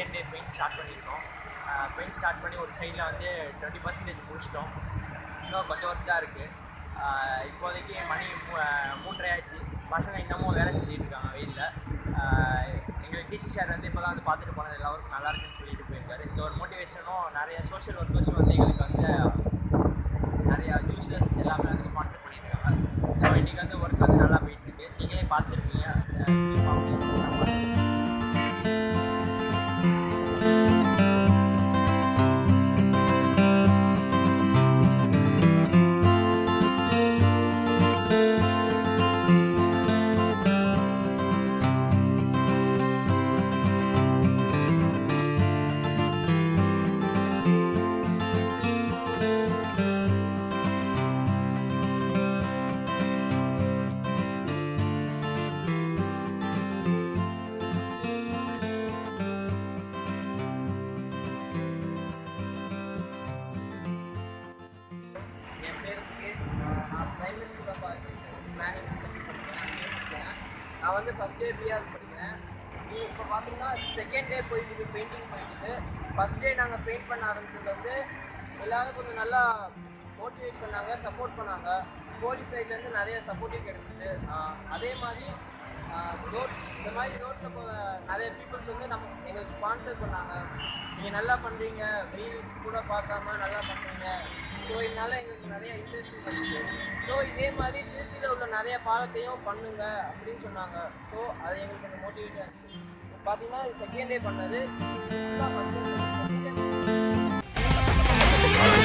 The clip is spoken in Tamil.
செகண்ட் டே பெயிண்ட் ஸ்டார்ட் பண்ணியிருக்கோம் பெயிண்ட் ஸ்டார்ட் பண்ணி ஒரு சைடில் வந்து டுவெண்ட்டி பர்சன்டேஜ் முடிச்சிட்டோம் இன்னும் கொஞ்சம் ஒர்க் தான் இருக்குது இப்போதைக்கு மணி மூ- ஆஹ் மூன்றரை ஆச்சு பசங்க இன்னமும் வேலை செஞ்சுட்டு இருக்காங்க வெயிலில் எங்களுக்கு டிசி சார் வந்து இப்போ தான் வந்து பார்த்துட்டு போனது எல்லாருக்கும் நல்லா இருக்குன்னு சொல்லிட்டு போயிருக்காரு இந்த ஒரு மோட்டிவேஷனும் நிறைய சோஷியல் ஒர்க்கர்ஸும் வந்து எங்களுக்கு வந்து நிறையா ஜூஸஸ் எல்லாமே வந்து ஸ்பான்சர் பண்ணியிருக்காங்க ஸோ இன்றைக்கி வந்து ஒர்க் வந்து நல்லா போயிட்டு இருக்கு நீங்களே பார்த்துருப்பீங்க அஹ் என் பேர் முகேஷ் நான் நான் primary school of architecture management படிக்கிறேன் நான் வந்து ஃபஸ்ட் இயர் பிஆர் படிக்கிறேன் நீ இப்போ பார்த்தீங்கன்னா செகண்ட் டே போயிட்டு இருக்கு பெயிண்டிங் போயிட்டு ஃபஸ்ட் டே நாங்கள் பெயிண்ட் பண்ண ஆரம்பிச்சது வந்து எல்லாரும் கொஞ்சம் நல்லா மோட்டிவேட் பண்ணாங்க சப்போர்ட் பண்ணாங்க போலீஸ் சைட்லேருந்து நிறைய சப்போர்ட்டிவ் கிடச்சிச்சு அதே மாதிரி ரோட் இந்த மாதிரி ரோட்டில் போகிற நிறைய பீப்புள்ஸ் வந்து நம்ம எங்களுக்கு ஸ்பான்சர் பண்ணாங்க நீங்கள் நல்லா பண்ணுறீங்க வெயில் கூட பார்க்காம நல்லா பண்ணுறீங்க ஸோ இதனால எங்களுக்கு நிறைய இன்ட்ரெஸ்ட் வந்துச்சு ஸோ இதே மாதிரி திருச்சியில் உள்ள நிறைய பாலத்தையும் பண்ணுங்க அப்படின்னு சொன்னாங்க ஸோ அது எங்களுக்கு கொஞ்சம் மோட்டிவேட்டாக இருந்துச்சு இப்போ பார்த்தீங்கன்னா இது செகண்ட் டே பண்ணது ஃபுல்லாக ஃபஸ்ட் டே